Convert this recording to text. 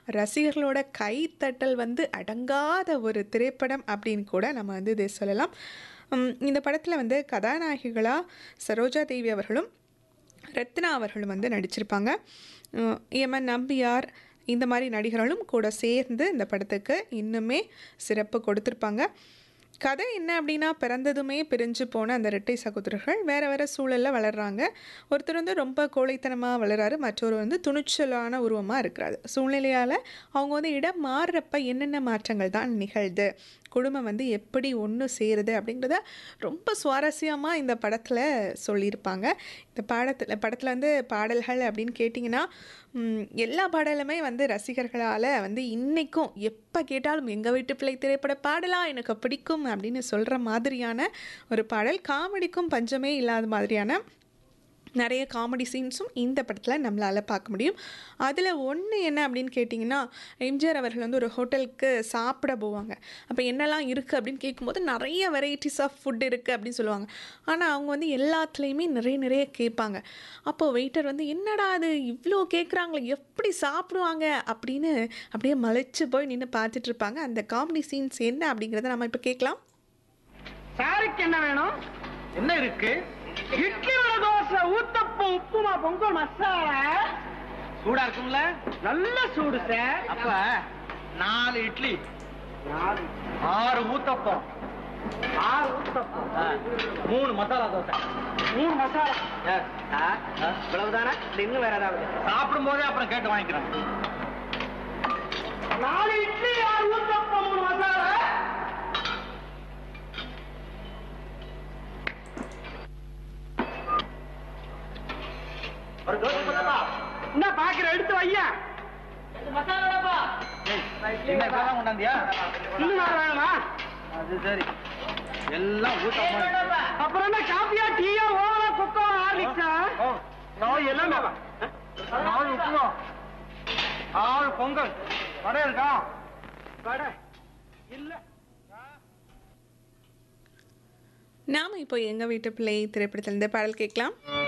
ரசிகர்களோட கைத்தட்டல் வந்து அடங்காத ஒரு திரைப்படம் அப்படின்னு கூட நம்ம வந்து இதை சொல்லலாம் உம், இந்த படத்தில் வந்து கதாநாயகிகளாக சரோஜா தேவி அவர்களும் ரத்னா அவர்களும் வந்து நடிச்சிருப்பாங்க உம், எமன் நம்பியார் இந்த மாதிரி நடிகர்களும் கூட சேர்ந்து இந்த படத்துக்கு இன்னுமே சிறப்பு கொடுத்துருப்பாங்க கதை என்ன அப்படின்னா பிறந்ததுமே பிரிஞ்சு போன அந்த இரட்டை சகோதரர்கள் வேறு வேறு சூழலில் வளர்றாங்க ஒருத்தர் வந்து ரொம்ப கோழைத்தனமாக வளராரு மற்றொரு வந்து துணிச்சலான உருவமாக இருக்கிறாரு சூழ்நிலையால் அவங்க வந்து இடம் மாறுறப்ப என்னென்ன மாற்றங்கள் தான் நிகழ்து குடும்பம் வந்து எப்படி ஒன்று சேருது அப்படிங்கிறத ரொம்ப சுவாரஸ்யமாக இந்த படத்தில் சொல்லியிருப்பாங்க இந்த பாடத்தில் படத்தில் வந்து பாடல்கள் அப்படின்னு கேட்டிங்கன்னா ம், எல்லா பாடலுமே வந்து ரசிகர்களால் வந்து இன்றைக்கும் எப்போ கேட்டாலும் எங்கள் வீட்டு பிள்ளை திரைப்பட பாடலாம் எனக்கு பிடிக்கும் அப்படின்னு சொல்கிற மாதிரியான ஒரு பாடல் காமெடிக்கும் பஞ்சமே இல்லாத மாதிரியான நிறைய காமெடி சீன்ஸும் இந்த படத்தில் நம்மளால் பார்க்க முடியும் அதில் ஒன்று என்ன அப்படின்னு கேட்டிங்கன்னா எம்ஜிஆர் அவர்கள் வந்து ஒரு ஹோட்டலுக்கு சாப்பிட போவாங்க அப்போ என்னெல்லாம் இருக்குது அப்படின்னு கேட்கும்போது நிறைய வெரைட்டிஸ் ஆஃப் ஃபுட் இருக்குது அப்படின்னு சொல்லுவாங்க ஆனால் அவங்க வந்து எல்லாத்துலேயுமே நிறைய நிறைய கேட்பாங்க அப்போது வெயிட்டர் வந்து என்னடா அது இவ்வளோ கேட்குறாங்களே எப்படி சாப்பிடுவாங்க அப்படின்னு அப்படியே மலைச்சு போய் நின்று பார்த்துட்டு இருப்பாங்க அந்த காமெடி சீன்ஸ் என்ன அப்படிங்கிறத நம்ம இப்போ கேட்கலாம் சாருக்கு என்ன வேணும் என்ன இருக்கு இட்லி வடை தோசை ஊத்தப்பம் உப்புமா பொங்கல் மசாலா சூடா இருக்கும்ல நல்ல சூடு சார் அப்ப நாலு இட்லி ஆறு ஊத்தப்பம் ஆறு ஊத்தப்பம் மூணு மசாலா தோசை மூணு மசாலா இவ்வளவுதானே இன்னும் வேற ஏதாவது சாப்பிடும் போதே அப்புறம் கேட்டு வாங்கிக்கிறேன் நாலு இட்லி ஆறு ஊத்தப்பம் மூணு மசாலா என்ன பாக்குற எடுத்து வையா இன்னும் வேற வேணுமா அது சரி எல்லாம் ஊத்தம் அப்புறம் என்ன காப்பியா டீயா ஓவலா கொக்கோ ஹார்லிக்ஸா எல்லாமே வா. நாலு உப்புமா ஆறு பொங்கல் வடை இருக்கா வடை இல்ல நாம் இப்போ எங்கள் வீட்டு பிள்ளை திரைப்படத்திலிருந்து பாடல் கேட்கலாம்